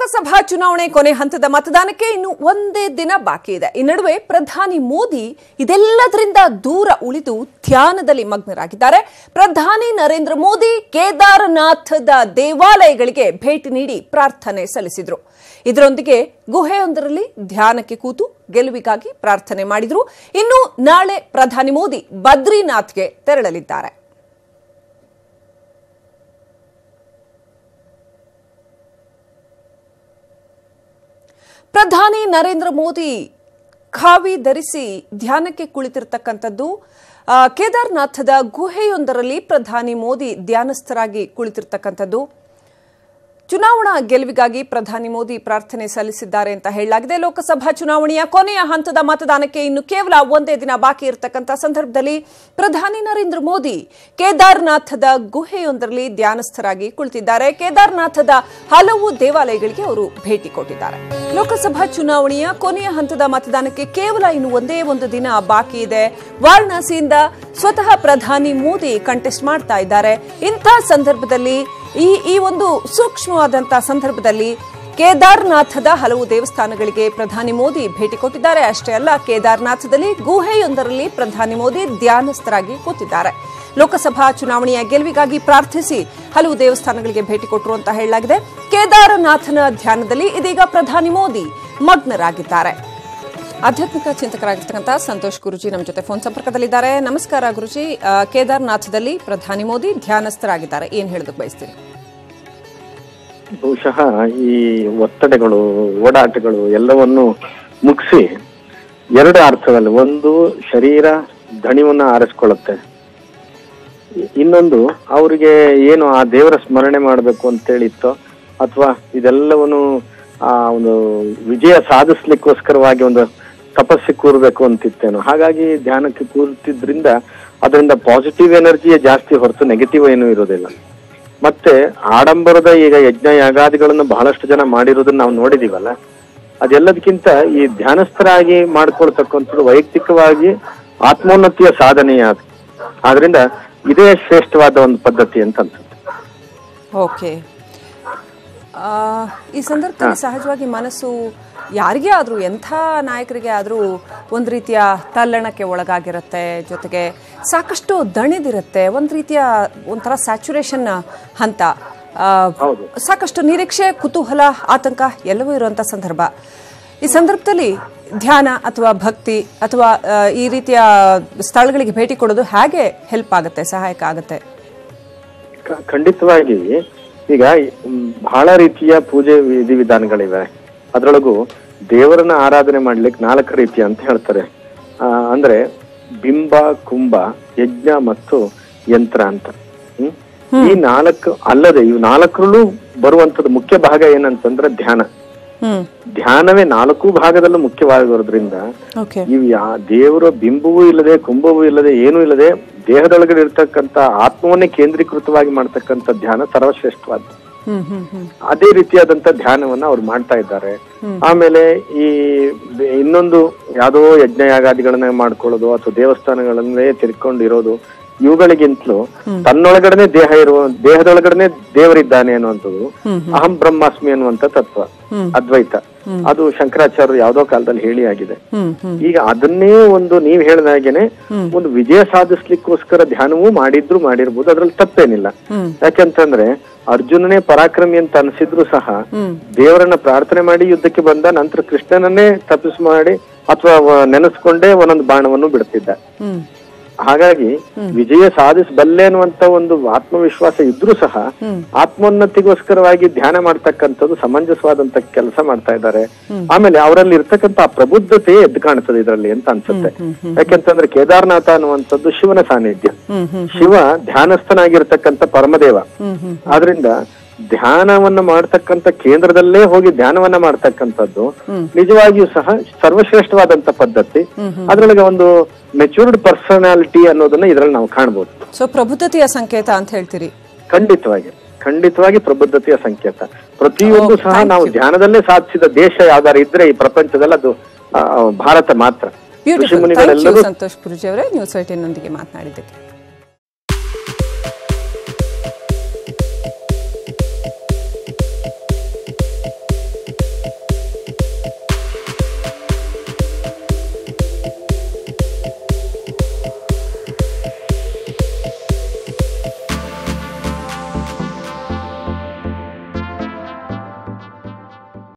ಲೋಕಸಭಾ ಚುನಾವಣೆ ಕೊನೆ ಹಂತದ ಮತದಾನಕ್ಕೆ ಇನ್ನು ಒಂದೇ ದಿನ ಬಾಕಿ ಇದೆ ಈ ನಡುವೆ ಪ್ರಧಾನಿ ಮೋದಿ ಇದೆಲ್ಲದರಿಂದ ದೂರ ಉಳಿದು ಧ್ಯಾನದಲ್ಲಿ ಮಗ್ನರಾಗಿದ್ದಾರೆ ಪ್ರಧಾನಿ ನರೇಂದ್ರ ಮೋದಿ ಕೇದಾರನಾಥದ ದೇವಾಲಯಗಳಿಗೆ ಭೇಟಿ ನೀಡಿ ಪ್ರಾರ್ಥನೆ ಸಲ್ಲಿಸಿದ್ರು ಇದರೊಂದಿಗೆ ಗುಹೆಯೊಂದರಲ್ಲಿ ಧ್ಯಾನಕ್ಕೆ ಕೂತು ಗೆಲುವಿಗಾಗಿ ಪ್ರಾರ್ಥನೆ ಮಾಡಿದ್ರು ಇನ್ನು ನಾಳೆ ಪ್ರಧಾನಿ ಮೋದಿ ಬದ್ರಿನಾಥ್ಗೆ ತೆರಳಲಿದ್ದಾರೆ ಪ್ರಧಾನಿ ನರೇಂದ್ರ ಮೋದಿ ಖಾವಿ ಧರಿಸಿ ಧ್ಯಾನಕ್ಕೆ ಕುಳಿತಿರ್ತಕ್ಕಂಥದ್ದು ಆ, ಕೇದಾರ್ನಾಥದ ಗುಹೆಯೊಂದರಲ್ಲಿ ಪ್ರಧಾನಿ ಮೋದಿ ಧ್ಯಾನಸ್ಥರಾಗಿ ಕುಳಿತಿರ್ತಕ್ಕಂಥದ್ದು ಚುನಾವಣಾ ಗೆಲುವಿಗಾಗಿ ಪ್ರಧಾನಿ ಮೋದಿ ಪ್ರಾರ್ಥನೆ ಸಲ್ಲಿಸಿದ್ದಾರೆ ಅಂತ ಹೇಳಲಾಗಿದೆ ಲೋಕಸಭಾ ಚುನಾವಣೆಯ ಕೊನೆಯ ಹಂತದ ಮತದಾನಕ್ಕೆ ಇನ್ನು ಕೇವಲ ಒಂದೇ ದಿನ ಬಾಕಿ ಇರತಕ್ಕಂಥ ಸಂದರ್ಭದಲ್ಲಿ ಪ್ರಧಾನಿ ನರೇಂದ್ರ ಮೋದಿ ಕೇದಾರ್ನಾಥದ ಗುಹೆಯೊಂದರಲ್ಲಿ ಧ್ಯಾನಸ್ಥರಾಗಿ ಕುಳಿತಿದ್ದಾರೆ ಕೇದಾರ್ನಾಥದ ಹಲವು ದೇವಾಲಯಗಳಿಗೆ ಅವರು ಭೇಟಿ ಕೊಟ್ಟಿದ್ದಾರೆ ಲೋಕಸಭಾ ಚುನಾವಣೆಯ ಕೊನೆಯ ಹಂತದ ಮತದಾನಕ್ಕೆ ಕೇವಲ ಇನ್ನು ಒಂದೇ ಒಂದು ದಿನ ಬಾಕಿ ಇದೆ ವಾರಣಾಸಿಯಿಂದ ಸ್ವತಃ ಪ್ರಧಾನಿ ಮೋದಿ ಕಂಟೆಸ್ಟ್ ಮಾಡ್ತಾ ಇದ್ದಾರೆ ಇಂಥ ಸಂದರ್ಭದಲ್ಲಿ ಈ ಈ ಒಂದು ಸೂಕ್ಷ್ಮವಾದಂತಹ ಸಂದರ್ಭದಲ್ಲಿ ಕೇದಾರ್ನಾಥದ ಹಲವು ದೇವಸ್ಥಾನಗಳಿಗೆ ಪ್ರಧಾನಿ ಮೋದಿ ಭೇಟಿ ಕೊಟ್ಟಿದ್ದಾರೆ ಅಷ್ಟೇ ಅಲ್ಲ ಕೇದಾರ್ನಾಥದಲ್ಲಿ ಗುಹೆಯೊಂದರಲ್ಲಿ ಪ್ರಧಾನಿ ಮೋದಿ ಧ್ಯಾನಸ್ಥರಾಗಿ ಕೂತಿದ್ದಾರೆ ಲೋಕಸಭಾ ಚುನಾವಣೆಯ ಗೆಲುವಿಗಾಗಿ ಪ್ರಾರ್ಥಿಸಿ ಹಲವು ದೇವಸ್ಥಾನಗಳಿಗೆ ಭೇಟಿ ಕೊಟ್ಟರು ಅಂತ ಹೇಳಲಾಗಿದೆ ಕೇದಾರನಾಥನ ಧ್ಯಾನದಲ್ಲಿ ಇದೀಗ ಪ್ರಧಾನಿ ಮೋದಿ ಮಗ್ನರಾಗಿದ್ದಾರೆ ಆಧ್ಯಾತ್ಮಿಕ ಚಿಂತಕರಾಗಿರ್ತಕ್ಕಂಥ ಸಂತೋಷ್ ಗುರುಜಿ ನಮ್ಮ ಜೊತೆ ಫೋನ್ ಸಂಪರ್ಕದಲ್ಲಿದ್ದಾರೆ ನಮಸ್ಕಾರ ಗುರುಜಿ ಆ, ಕೇದಾರ್ನಾಥದಲ್ಲಿ ಪ್ರಧಾನಿ ಮೋದಿ ಧ್ಯಾನಸ್ಥರಾಗಿದ್ದಾರೆ ಏನ್ ಹೇಳೋದಕ್ಕೆ ಬಯಸ್ತೀರಿ ಬಹುಶಃ ಈ ಒತ್ತಡಗಳು ಓಡಾಟಗಳು ಎಲ್ಲವನ್ನು ಮುಗಿಸಿ ಎರಡು ಅರ್ಥದಲ್ಲಿ ಒಂದು ಶರೀರ ದಣಿವನ್ನ ಆರಿಸ್ಕೊಳ್ಳುತ್ತೆ ಇ- ಇನ್ನೊಂದು ಅವರಿಗೆ ಏನು ಆ ದೇವರ ಸ್ಮರಣೆ ಮಾಡಬೇಕು ಅಂತೇಳಿತ್ತೋ ಅಥವಾ ಇದೆಲ್ಲವನ್ನು ಆ ಒಂದು ವಿಜಯ ಸಾಧಿಸ್ಲಿಕ್ಕೋಸ್ಕರವಾಗಿ ಒಂದು ತಪಸ್ಸಿ ಕೂರ್ಬೇಕು ಅಂತಿತ್ತೇನೋ ಹಾಗಾಗಿ ಧ್ಯಾನಕ್ಕೆ ಕೂರ್ತಿದ್ರಿಂದ ಅದರಿಂದ ಪಾಸಿಟಿವ್ ಎನರ್ಜಿಯೇ ಜಾಸ್ತಿ ಹೊರತು ನೆಗೆಟಿವ್ ಏನೂ ಇರೋದಿಲ್ಲ ಮತ್ತೆ ಆಡಂಬರದ ಈಗ ಯಜ್ಞ ಯಾಗಾದಿಗಳನ್ನು ಬಹಳಷ್ಟು ಜನ ಮಾಡಿರೋದನ್ನ ನಾವು ನೋಡಿದೀವಲ್ಲ ಅದೆಲ್ಲದಕ್ಕಿಂತ ಈ ಧ್ಯಾನಸ್ಥರಾಗಿ ಮಾಡ್ಕೊಳ್ತಕ್ಕಂಥದ್ದು ವೈಯಕ್ತಿಕವಾಗಿ ಆತ್ಮೋನ್ನತಿಯ ಸಾಧನೆಯ ಅದು ಆದ್ರಿಂದ ಇದೇ ಶ್ರೇಷ್ಠವಾದ ಒಂದು ಪದ್ಧತಿ ಅಂತ ಅನ್ಸುತ್ತೆ ಓಕೆ ಆ, ಈ ಸಂದರ್ಭದಲ್ಲಿ ಸಹಜವಾಗಿ ಮನಸ್ಸು ಯಾರಿಗೇ ಆದರೂ ಎಂಥ ನಾಯಕರಿಗೆ ಆದರೂ ಒಂದು ರೀತಿಯ ತಲ್ಲಣಕ್ಕೆ ಒಳಗಾಗಿರುತ್ತೆ ಜೊತೆಗೆ ಸಾಕಷ್ಟು ದಣಿದಿರುತ್ತೆ ಒಂದು ರೀತಿಯ ಒಂಥರ ಸ್ಯಾಚುರೇಷನ್ ಹಂತ ಆ, ಹೌದು. ಸಾಕಷ್ಟು ನಿರೀಕ್ಷೆ ಕುತೂಹಲ ಆತಂಕ ಎಲ್ಲವೂ ಇರುವಂಥ ಸಂದರ್ಭ ಈ ಸಂದರ್ಭದಲ್ಲಿ ಧ್ಯಾನ ಅಥವಾ ಭಕ್ತಿ ಅಥವಾ ಆ, ಈ ರೀತಿಯ ಸ್ಥಳಗಳಿಗೆ ಭೇಟಿ ಕೊಡೋದು ಹೇಗೆ ಹೆಲ್ಪ್ ಆಗುತ್ತೆ ಸಹಾಯಕ ಆಗುತ್ತೆ ಕ- ಖಂಡಿತವಾಗಿ ಈಗ ಮ್, ಬಹಳ ರೀತಿಯ ಪೂಜೆ ವಿಧಿವಿಧಾನಗಳಿವೆ ಅದರೊಳಗು ದೇವರನ್ನ ಆರಾಧನೆ ಮಾಡ್ಲಿಕ್ಕೆ ನಾಲ್ಕು ರೀತಿ ಅಂತ ಹೇಳ್ತಾರೆ ಆ, ಅಂದ್ರೆ ಬಿಂಬ ಕುಂಭ ಯಜ್ಞ ಮತ್ತು ಯಂತ್ರ ಅಂತ ಹ್ಮ್? ಈ ನಾಲ್ಕು ಅಲ್ಲದೆ ಇವು ನಾಲ್ಕರಲ್ಲೂ ಬರುವಂತದ್ದು ಮುಖ್ಯ ಭಾಗ ಏನಂತಂದ್ರೆ ಧ್ಯಾನ ಹ್ಮ್ ಧ್ಯಾನವೇ ನಾಲ್ಕು ಭಾಗದಲ್ಲೂ ಮುಖ್ಯವಾಗಿರೋದ್ರಿಂದ ಓಕೆ ಇವು ಯಾ ದೇವರ ಬಿಂಬವೂ ಇಲ್ಲದೆ ಕುಂಭವೂ ಇಲ್ಲದೆ ಏನೂ ಇಲ್ಲದೆ ದೇಹದೊಳಗಡೆ ಇರ್ತಕ್ಕಂಥ ಆತ್ಮವನ್ನೇ ಕೇಂದ್ರೀಕೃತವಾಗಿ ಮಾಡ್ತಕ್ಕಂಥ ಧ್ಯಾನ ಸರ್ವಶ್ರೇಷ್ಠವಾದ ಹ್ಮ್ ಹ್ಮ್ ಹ್ಮ್ ಅದೇ ರೀತಿಯಾದಂತ ಧ್ಯಾನವನ್ನ ಅವ್ರು ಮಾಡ್ತಾ ಇದ್ದಾರೆ ಆಮೇಲೆ ಈ ಬೆ- ಇನ್ನೊಂದು ಯಾವ್ದೋ ಯಜ್ಞ ಯಾಗಾದಿಗಳನ್ನ ಮಾಡ್ಕೊಳ್ಳೋದು ಅಥವಾ ದೇವಸ್ಥಾನಗಳನ್ನೇ ತಿರ್ಕೊಂಡಿರೋದು ಇವುಗಳಿಗಿಂತಲೂ ತನ್ನೊಳಗಡೆನೆ ದೇಹ ಇರುವ ದೇಹದೊಳಗಡೆನೆ ದೇವರಿದ್ದಾನೆ ಅನ್ನುವಂಥದ್ದು ಅಹಂ ಬ್ರಹ್ಮಾಸ್ಮಿ ಅನ್ನುವಂಥ ತತ್ವ ಅದ್ವೈತ ಅದು ಶಂಕರಾಚಾರ್ಯರು ಯಾವ್ದೋ ಕಾಲದಲ್ಲಿ ಹೇಳಿ ಆಗಿದೆ ಹ್ಮ್ ಹ್ಮ್ ಈಗ ಅದನ್ನೇ ಒಂದು ನೀವ್ ಹೇಳಿದ ಹಾಗೇನೆ ಒಂದು ವಿಜಯ ಸಾಧಿಸ್ಲಿಕ್ಕೋಸ್ಕರ ಧ್ಯಾನವೂ ಮಾಡಿದ್ರು ಮಾಡಿರ್ಬೋದು ಅದ್ರಲ್ಲಿ ತಪ್ಪೇನಿಲ್ಲ ಹ್ಮ್. ಯಾಕಂತಂದ್ರೆ ಅರ್ಜುನನೇ ಪರಾಕ್ರಮಿ ಅಂತ ಅನ್ಸಿದ್ರು ಸಹ ದೇವರನ್ನ ಪ್ರಾರ್ಥನೆ ಮಾಡಿ ಯುದ್ಧಕ್ಕೆ ಬಂದ ನಂತರ ಕೃಷ್ಣನನ್ನೇ ತಪಸ್ ಮಾಡಿ ಅಥವಾ ನೆನೆಸ್ಕೊಂಡೇ ಒಂದೊಂದು ಬಾಣವನ್ನು ಬಿಡ್ತಿದ್ದ ಹ್ಮ್ ಹಾಗಾಗಿ ವಿಜಯ ಸಾಧಿಸಬಲ್ಲೆ ಅನ್ನುವಂತ ಒಂದು ಆತ್ಮವಿಶ್ವಾಸ ಇದ್ರೂ ಸಹ ಆತ್ಮೋನ್ನತಿಗೋಸ್ಕರವಾಗಿ ಧ್ಯಾನ ಮಾಡ್ತಕ್ಕಂಥದ್ದು ಸಮಂಜಸವಾದಂತ ಕೆಲಸ ಮಾಡ್ತಾ ಇದ್ದಾರೆ ಆಮೇಲೆ ಅವರಲ್ಲಿ ಇರ್ತಕ್ಕಂಥ ಆ ಪ್ರಬುದ್ಧತೆ ಎದ್ದು ಕಾಣ್ತದೆ ಇದರಲ್ಲಿ ಅಂತ ಅನ್ಸುತ್ತೆ ಯಾಕೆಂತಂದ್ರೆ ಕೇದಾರನಾಥ ಅನ್ನುವಂಥದ್ದು ಶಿವನ ಸಾನ್ನಿಧ್ಯ ಹ್ಮ್ ಹ್ಮ್ ಶಿವ ಧ್ಯಾನಸ್ಥನಾಗಿರ್ತಕ್ಕಂಥ ಪರಮದೇವ ಹ್ಮ್ ಹ್ಮ್ ಆದ್ರಿಂದ ಧ್ಯಾನವನ್ನ ಮಾಡ್ತಕ್ಕಂಥ ಕೇಂದ್ರದಲ್ಲೇ ಹೋಗಿ ಧ್ಯಾನವನ್ನ ಮಾಡ್ತಕ್ಕಂಥದ್ದು ನಿಜವಾಗಿಯೂ ಸಹ ಸರ್ವಶ್ರೇಷ್ಠವಾದಂತ ಪದ್ಧತಿ ಅದ್ರೊಳಗೆ ಒಂದು ಮೆಚೂರ್ಡ್ ಪರ್ಸನಾಲಿಟಿ ಅನ್ನೋದನ್ನ ಇದ್ರಲ್ಲಿ ನಾವು ಕಾಣ್ಬೋದು ಸೊ ಪ್ರಬುದ್ಧತೆಯ ಸಂಕೇತ ಅಂತ ಹೇಳ್ತೀರಿ ಖಂಡಿತವಾಗಿ ಖಂಡಿತವಾಗಿ ಪ್ರಬುದ್ಧತೆಯ ಸಂಕೇತ ಪ್ರತಿಯೊಂದು ಸಹ ನಾವು ಧ್ಯಾನದಲ್ಲೇ ಸಾಧಿಸಿದ ದೇಶ ಯಾವ್ದಾರು ಇದ್ರೆ ಈ ಪ್ರಪಂಚದಲ್ಲಿ ಅದು ಆ, ಭಾರತ ಮಾತ್ರ ಋಷಿ ಬ್ಯೂಟಿಫುಲ್ ಥ್ಯಾಂಕ್ ಯು ಮುನಿಗಳೆಲ್ಲರೂ ಸಂತೋಷ್ ಗುರುಜಿ ಅವರೇ ನ್ಯೂಸ್ ಏಟೀನ್ ನೊಂದಿಗೆ ಮಾತನಾಡಿದ್ದಕ್ಕೆ